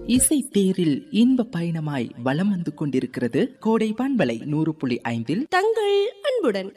இசை தேரில் இன்ப பயணமாய் வலம் வந்து கொண்டிருக்கிறது கோடை பண்பலை நூறு புள்ளி ஐந்தில் தங்கள் அன்புடன்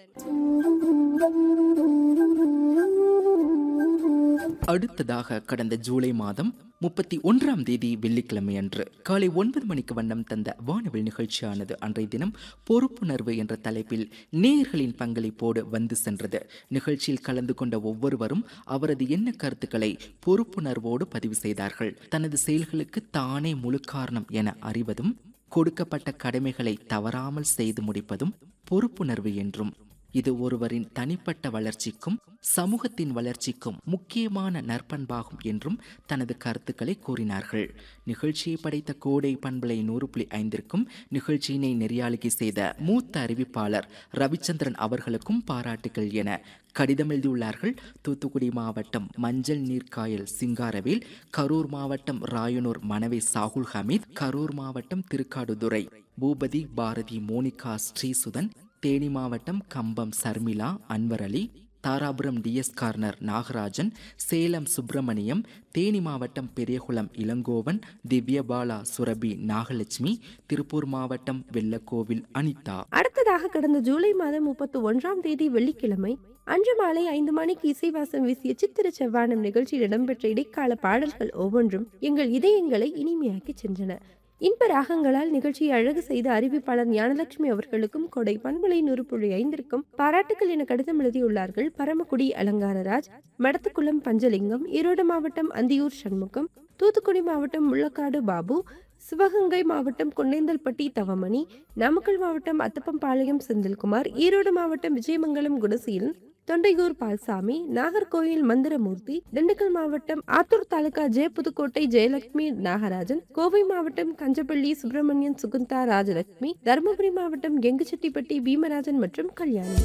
அடுத்ததாக கடந்த ஜூலை மாதம் முப்பத்தி ஒன்றாம் தேதி வெள்ளிக்கிழமை அன்று காலை ஒன்பது மணிக்கு வண்ணம் தந்த வானவில் நிகழ்ச்சியானது அன்றைய தினம் பொறுப்புணர்வு என்ற தலைப்பில் நேயர்களின் பங்களிப்போடு வந்து சென்றது நிகழ்ச்சியில் கலந்து கொண்ட ஒவ்வொருவரும் அவரது எண்ண கருத்துக்களை பொறுப்புணர்வோடு பதிவு செய்தார்கள் தனது செயல்களுக்கு தானே முழு காரணம் என அறிவதும் கொடுக்கப்பட்ட கடமைகளை தவறாமல் செய்து முடிப்பதும் பொறுப்புணர்வு என்றும் இது ஒருவரின் தனிப்பட்ட வளர்ச்சிக்கும் சமூகத்தின் வளர்ச்சிக்கும் முக்கியமான நற்பண்பாகும் என்றும் தனது கருத்துக்களை கூறினார்கள் நிகழ்ச்சியை படைத்த கோடை பண்பலை நூறு புள்ளி ஐந்திற்கும் நிகழ்ச்சியினை நெறியாளுகை செய்த மூத்த அறிவிப்பாளர் ரவிச்சந்திரன் அவர்களுக்கும் பாராட்டுகள் என கடிதம் எழுதியுள்ளார்கள் தூத்துக்குடி மாவட்டம் மஞ்சள் நீர்க்காயல் சிங்காரவேல் கரூர் மாவட்டம் ராயனூர் மனவே சாகுல் ஹமீத் கரூர் மாவட்டம் திருக்காடுதுறை பூபதி பாரதி மோனிகா ஸ்ரீசுதன் தேனி மாவட்டம் கம்பம் சர்மிளா அன்வர் அலி தாராபுரம் டிஎஸ் கார்னர் நாகராஜன் சேலம் சுப்பிரமணியம் தேனி மாவட்டம் பெரியகுளம் இளங்கோவன் திவ்யபாலா சுரபி நாகலட்சுமி திருப்பூர் மாவட்டம் வெள்ளக்கோவில் அனிதா அடுத்ததாக கடந்த ஜூலை மாதம் முப்பத்தி ஒன்றாம் தேதி வெள்ளிக்கிழமை அன்று மாலை ஐந்து மணிக்கு இசைவாசம் வீசிய சித்திர செவ்வானம் நிகழ்ச்சியில் இடம்பெற்ற இடைக்கால பாடல்கள் ஒவ்வொன்றும் எங்கள் இதயங்களை இனிமையாக்கி சென்றன இன்ப ராகங்களால் நிகழ்ச்சியை அழகு செய்த அறிவிப்பாளர் ஞானலட்சுமி அவர்களுக்கும் கொடை பண்பலை நூறு புள்ளி ஐந்திற்கும் பாராட்டுக்கள் என கடிதம் எழுதியுள்ளார்கள் பரமக்குடி அலங்காரராஜ் மடத்துக்குளம் பஞ்சலிங்கம் ஈரோடு மாவட்டம் அந்தியூர் சண்முகம் தூத்துக்குடி மாவட்டம் முள்ளக்காடு பாபு சிவகங்கை மாவட்டம் கொண்டேந்தல்பட்டி தவமணி நாமக்கல் மாவட்டம் அத்தப்பம்பாளையம் செந்தில்குமார் ஈரோடு மாவட்டம் விஜயமங்கலம் குணசீலன் தொண்டையூர் பால்சாமி நாகர்கோயில் மந்திரமூர்த்தி திண்டுக்கல் மாவட்டம் ஆத்தூர் தாலுகா ஜெய புதுக்கோட்டை ஜெயலட்சுமி நாகராஜன் கோவை மாவட்டம் கஞ்சப்பள்ளி சுப்பிரமணியன் சுகுந்தா ராஜலட்சுமி தருமபுரி மாவட்டம் எங்குச்செட்டிப்பட்டி பீமராஜன் மற்றும் கல்யாணி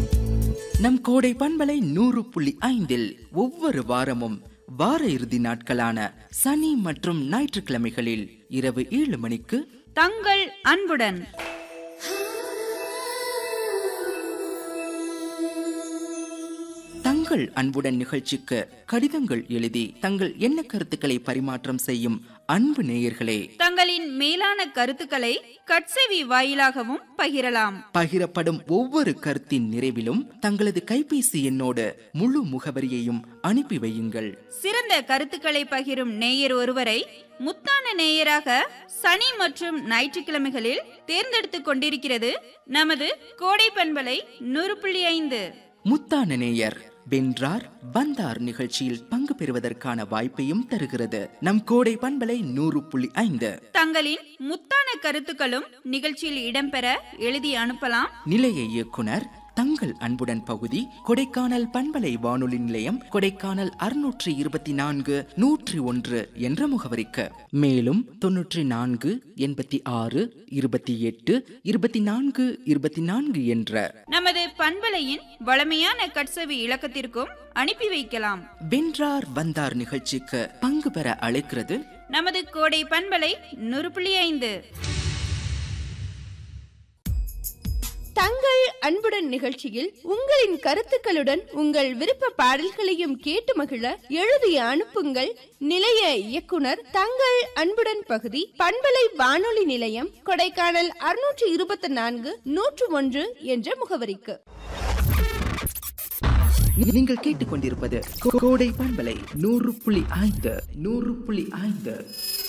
நம் கோடை பண்பலை நூறு புள்ளி ஐந்தில் ஒவ்வொரு வாரமும் வார இறுதி நாட்களான சனி மற்றும் ஞாயிற்றுக்கிழமைகளில் இரவு ஏழு மணிக்கு தங்கள் அன்புடன் தங்கள் அன்புடன் நிகழ்ச்சிக்கு கடிதங்கள் எழுதி தங்கள் எண்ண கருத்துக்களை பரிமாற்றம் செய்யும் அன்பு நேயர்களே தங்களின் மேலான கருத்துக்களை கட்செவி வாயிலாகவும் பகிரலாம் பகிரப்படும் ஒவ்வொரு கருத்தின் நிறைவிலும் தங்களது கைபேசி எண்ணோடு முழு முகவரியையும் அனுப்பி வையுங்கள் சிறந்த கருத்துக்களை பகிரும் நேயர் ஒருவரை முத்தான நேயராக சனி மற்றும் ஞாயிற்றுக்கிழமைகளில் தேர்ந்தெடுத்துக் கொண்டிருக்கிறது நமது கோடை பண்பலை நூறு புள்ளி ஐந்து முத்தான நேயர் வென்றார் வந்தார் நிகழ்ச்சியில் பங்கு பெறுவதற்கான வாய்ப்பையும் தருகிறது நம் கோடை பண்பலை நூறு புள்ளி ஐந்து தங்களின் முத்தான கருத்துக்களும் நிகழ்ச்சியில் இடம்பெற எழுதி அனுப்பலாம் நிலைய இயக்குனர் தங்கள் அன்புடன் பகுதி கொடைக்கானல் பண்பலை வானொலி நிலையம் கொடைக்கானல் அறுநூற்றி இருபத்தி நான்கு நூற்றி ஒன்று என்ற முகவரிக்கு மேலும் தொன்னூற்றி நான்கு எண்பத்தி ஆறு இருபத்தி எட்டு இருபத்தி நான்கு இருபத்தி நான்கு என்ற நமது பண்பலையின் வளமையான கட்செவி இலக்கத்திற்கும் அனுப்பி வைக்கலாம் வென்றார் வந்தார் நிகழ்ச்சிக்கு பங்கு பெற அழைக்கிறது நமது கோடை பண்பலை நூறு புள்ளி ஐந்து தங்கள் அன்புடன் நிகழ்ச்சியில் உங்களின் கருத்துக்களுடன் உங்கள் விருப்ப பாடல்களையும் கேட்டு மகிழ எழுதி அனுப்புங்கள் நிலைய இயக்குனர் தங்கள் அன்புடன் பகுதி பண்பலை வானொலி நிலையம் கொடைக்கானல் அறுநூற்று இருபத்தி நான்கு நூற்று ஒன்று என்ற முகவரிக்கு நீங்கள் கேட்டுக்கொண்டிருப்பது கோடை பண்பலை நூறு புள்ளி ஐந்து நூறு புள்ளி ஐந்து